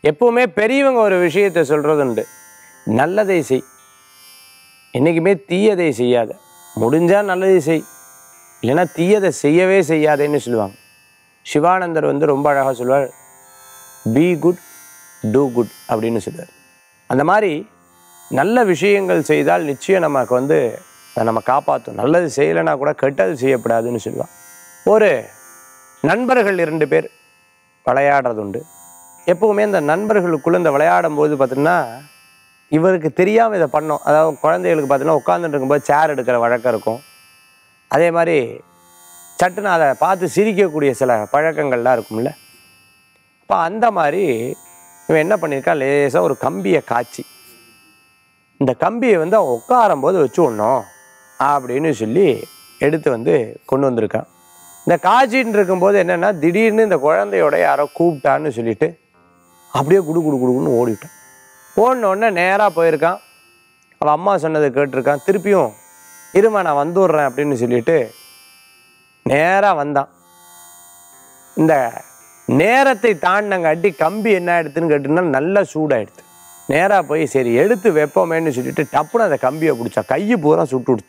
எப்பவுமே பெரியவங்க ஒரு விஷயத்தை சொல்றது உண்டு நல்லதை செய் என்றைக்குமே தீயதை செய்யாத முடிஞ்சா நல்லதை செய் இல்லைன்னா தீயதை செய்யவே செய்யாதேன்னு சொல்லுவாங்க சிவானந்தர் வந்து ரொம்ப அழகாக சொல்வார் பி குட் டூ குட் அப்படின்னு சொல்லுவார் அந்த மாதிரி நல்ல விஷயங்கள் செய்தால் நிச்சயம் நமக்கு வந்து அதை நம்ம காப்பாற்றும் நல்லது செய்யலைன்னா கூட கெட்டது செய்யப்படாதுன்னு சொல்லுவான் ஒரு நண்பர்கள் இரண்டு பேர் விளையாடுறது உண்டு எப்பவுமே இந்த நண்பர்களுக்குள்ள இந்த விளையாடும் போது பார்த்தீங்கன்னா இவருக்கு தெரியாமல் இதை பண்ணோம் அதாவது குழந்தைகளுக்கு பார்த்தீங்கன்னா உட்காந்துட்டு இருக்கும்போது சேர் எடுக்கிற வழக்கம் இருக்கும் அதே மாதிரி சட்டுன்னு அதை பார்த்து சிரிக்கக்கூடிய சில பழக்கங்கள்லாம் இருக்கும்ல அப்போ அந்த மாதிரி இவன் என்ன பண்ணியிருக்கான் லேசாக ஒரு கம்பியை காய்ச்சி இந்த கம்பியை வந்து அவன் உட்காரும் போது வச்சு விடணும் அப்படின்னு சொல்லி எடுத்து வந்து கொண்டு வந்திருக்கான் இந்த காய்ச்சின்னு இருக்கும்போது என்னென்னா திடீர்னு இந்த குழந்தையோட யாரோ கூப்பிட்டான்னு சொல்லிட்டு அப்படியே குடு குடு குடுன்னு ஓடிவிட்டான் ஓடின உடனே நேராக போயிருக்கான் அவன் அம்மா சொன்னதை கேட்டிருக்கான் திருப்பியும் இருமா நான் வந்துடுறேன் அப்படின்னு சொல்லிட்டு நேராக வந்தான் இந்த நேரத்தை தாண்டினங்காட்டி கம்பி என்ன ஆயிடுதுன்னு கேட்டிங்கன்னா நல்லா சூடாயிடுது நேராக போய் சரி எடுத்து வைப்போமேன்னு சொல்லிட்டு டப்புன்னு அந்த கம்பியை பிடிச்சா கையை பூரா சுட்டு கொடுத்து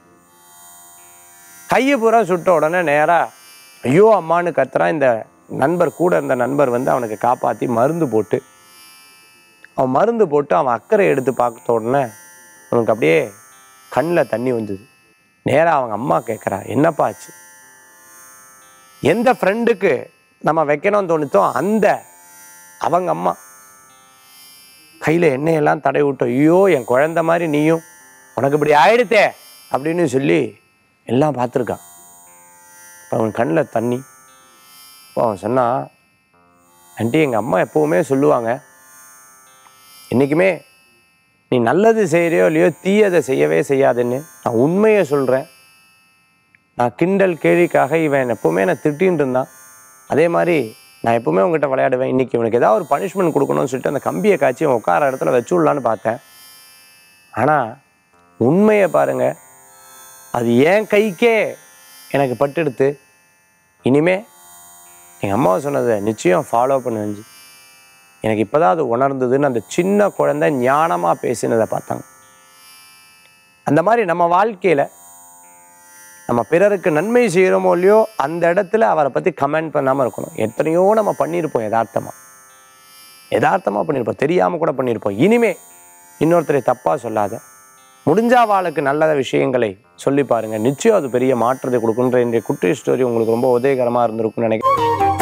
கையை பூரா சுட்ட உடனே நேராக ஐயோ அம்மான்னு கத்துறான் இந்த நண்பர் கூட இருந்த நண்பர் வந்து அவனுக்கு காப்பாற்றி மருந்து போட்டு அவன் மருந்து போட்டு அவன் அக்கறை எடுத்து பார்த்த உடனே அவனுக்கு அப்படியே கண்ணில் தண்ணி வந்தது நேராக அவங்க அம்மா கேட்குறா என்னப்பா ஆச்சு எந்த ஃப்ரெண்டுக்கு நம்ம வைக்கணும்னு தோணுத்தோ அந்த அவங்க அம்மா கையில் எண்ணெயெல்லாம் தடை விட்டோம் ஐயோ என் குழந்த மாதிரி நீயும் உனக்கு இப்படி ஆயிடுத்தே அப்படின்னு சொல்லி எல்லாம் பார்த்துருக்கான் அப்ப அவன் கண்ணில் தண்ணி அப்போ அவன் சொன்னான் ஆண்டி எங்கள் அம்மா எப்போவுமே சொல்லுவாங்க என்றைக்குமே நீ நல்லது செய்கிறியோ இல்லையோ தீயதை செய்யவே செய்யாதுன்னு நான் உண்மையை சொல்கிறேன் நான் கிண்டல் கேலிக்காக இவன் எப்போவுமே என்னை திட்டின்னு இருந்தான் அதே மாதிரி நான் எப்பவுமே உங்ககிட்ட விளையாடுவேன் இன்னைக்கு இவனுக்கு ஏதாவது ஒரு பனிஷ்மெண்ட் கொடுக்கணும்னு சொல்லிட்டு அந்த கம்பியை காய்ச்சி அவன் உட்கார இடத்துல வச்சு விடலான்னு பார்த்தேன் ஆனால் உண்மையை பாருங்க அது என் கைக்கே எனக்கு பட்டெடுத்து இனிமே எங்கள் அம்மா சொன்னதை நிச்சயம் ஃபாலோ பண்ணுவேன் எனக்கு இப்போதான் அது உணர்ந்ததுன்னு அந்த சின்ன குழந்தை ஞானமாக பேசினதை பார்த்தாங்க அந்த மாதிரி நம்ம வாழ்க்கையில் நம்ம பிறருக்கு நன்மை செய்கிறோமோ இல்லையோ அந்த இடத்துல அவரை பற்றி கமெண்ட் பண்ணாமல் இருக்கணும் எத்தனையோ நம்ம பண்ணியிருப்போம் யதார்த்தமாக யதார்த்தமாக பண்ணியிருப்போம் தெரியாமல் கூட பண்ணியிருப்போம் இனிமே இன்னொருத்தரை தப்பாக சொல்லாத முடிஞ்சா வாளுக்கு நல்ல விஷயங்களை சொல்லி பாருங்க நிச்சயம் அது பெரிய மாற்றத்தை கொடுக்குன்ற இன்றைய குட்டி ஸ்டோரி உங்களுக்கு ரொம்ப உதவிகரமாக இருந்திருக்கும்னு நினைக்கிறேன்